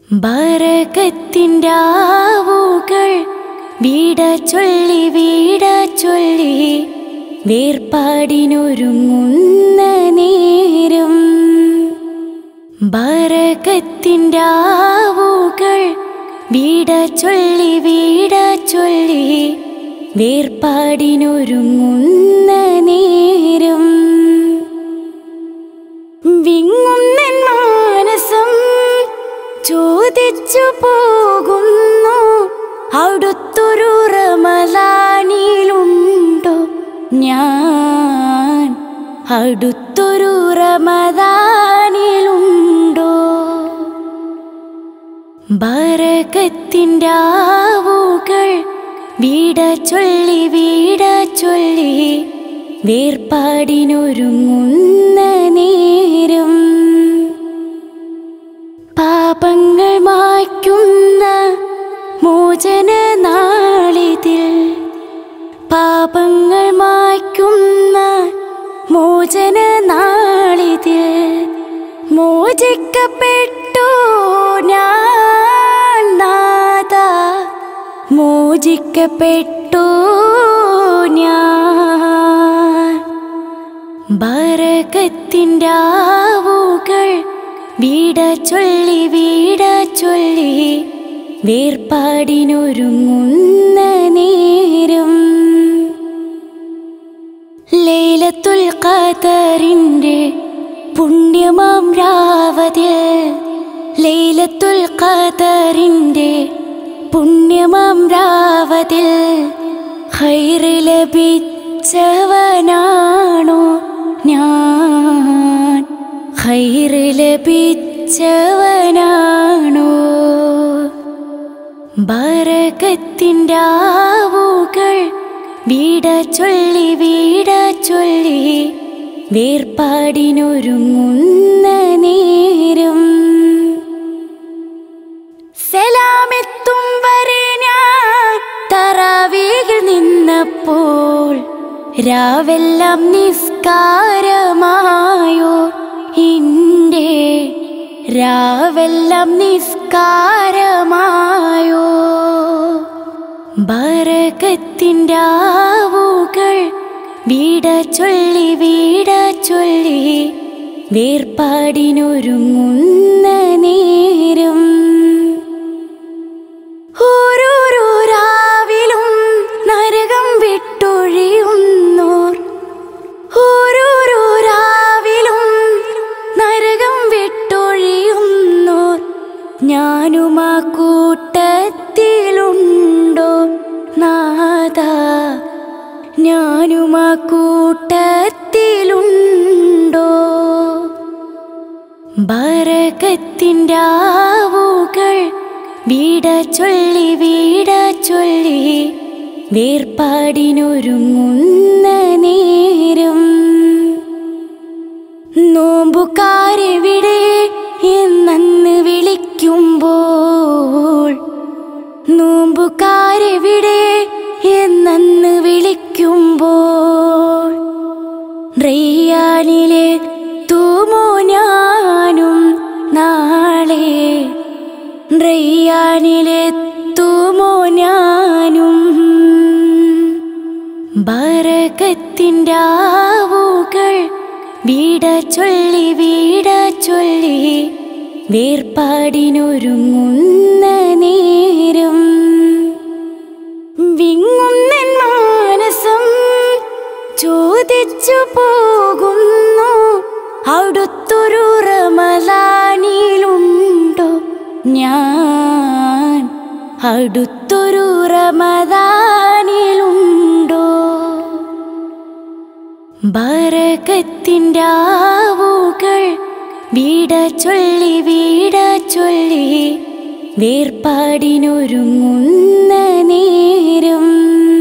ബറകത്തിൻ്റാവുകൾ വീട ചൊല്ലി വീട ചൊല്ലി വേർപാടിനൊരുങ്ങുന്ന നേരം ബറകത്തിൻ്റാവുകൾ വീട ചൊല്ലി വീട ചൊല്ലി വേർപാടിനൊരുങ്ങുന്ന നേരം വിങ്ങുന്നൻ മാനസം ചോദിച്ചു പോകുന്നു അടുത്തൊരു റമലാനിലുണ്ടോ ഞാൻ അടുത്തൊരു റമദാനിലുണ്ടോ ബറകത്തിൻ്റാവുകൾ വീട ചൊല്ലി വീട ചൊല്ലി വേർപാടിനൊരുങ്ങുന്ന നേരം പാപങ്ങൾ മായ്ക്കുന്ന മോചന നാളിതിൽ പാപങ്ങൾ മായ്ക്കുന്ന മോചന നാളിതിൽ മോചിക്കപ്പെട്ടു ഞാൻ നാഥ മോചിക്കപ്പെട്ടു ഞാൻ ബറകത്തിൻ്റാവുകൾ വീട ചൊല്ലി വീട ചൊല്ലി വേർപാടിനൊരുങ്ങുന്ന നേരം ലൈലത്തുൽ ഖദറിൻ്റെ പുണ്യമാം രാവതിൽ ലൈലത്തുൽ ഖദറിൻ്റെ പുണ്യമാം രാവതിൽ ഹൈറ് ലഭിച്ചവനാണോ ഞാൻ ഹൈറ് ലഭിച്ചവനാണോ ബറകത്തിൻ്റാവുകൾ വീട ചൊല്ലി വീട ചൊല്ലി വേർപാടിനൊരുങ്ങുന്ന നേരം സലാമെത്തും വരെ ഞാൻ തറാവീകിൽ നിന്നപ്പോൾ രാവെല്ലാം നിസ്കാരമായോ ഇൻ്റെ രാവെല്ലാം നിസ്കാരമായോ ബറകത്തിൻ്റാവുകൾ വീട ചൊല്ലി വീട ചൊല്ലി വേർപാടിനൊരുങ്ങുന്ന നേരം ഓരോരോ രാവിലും നരകം വിട്ടൊഴിയുന്നോർ ഓരോരോ രാവിലും നരകം വിട്ടൊഴിയുന്നോർ ഞാനും ആ കൂട്ടത്തിലുണ്ടോ നാഥ ഞാനും ആ കൂട്ടത്തിലുണ്ടോ ബറകത്തിൻ്റാവുകൾ വീട ചൊല്ലി വീട ചൊല്ലി വേർപാടിനൊരുങ്ങുന്ന നേരം നോമ്പുകാരെവിടെ എന്നന്ന് വിളിക്കുമ്പോൾ നോമ്പുകാരെവിടെ എന്നന്ന് വിളിക്കുമ്പോൾ റയ്യാനിലെ തൂമോ ഞാനും നാളെ റയ്യാനിലെ തൂമോ ഞാനും ബറകത്തിൻ്റാവുകൾ വീട ചൊല്ലി വീട ചൊല്ലി വേർപാടിനൊരുങ്ങുന്ന നേരം വിങ്ങുന്നൻ മാനസം ചോദിച്ചു പോകുന്നു അടുത്തൊരു റമലാനിലുണ്ടോ ഞാൻ അടുത്തൊരു റമദാനിലുണ്ടോ ബറകത്തിൻ്റാവുകൾ വീട ചൊല്ലി വീട ചൊല്ലി വേർപാടിനൊരുങ്ങുന്ന നേരം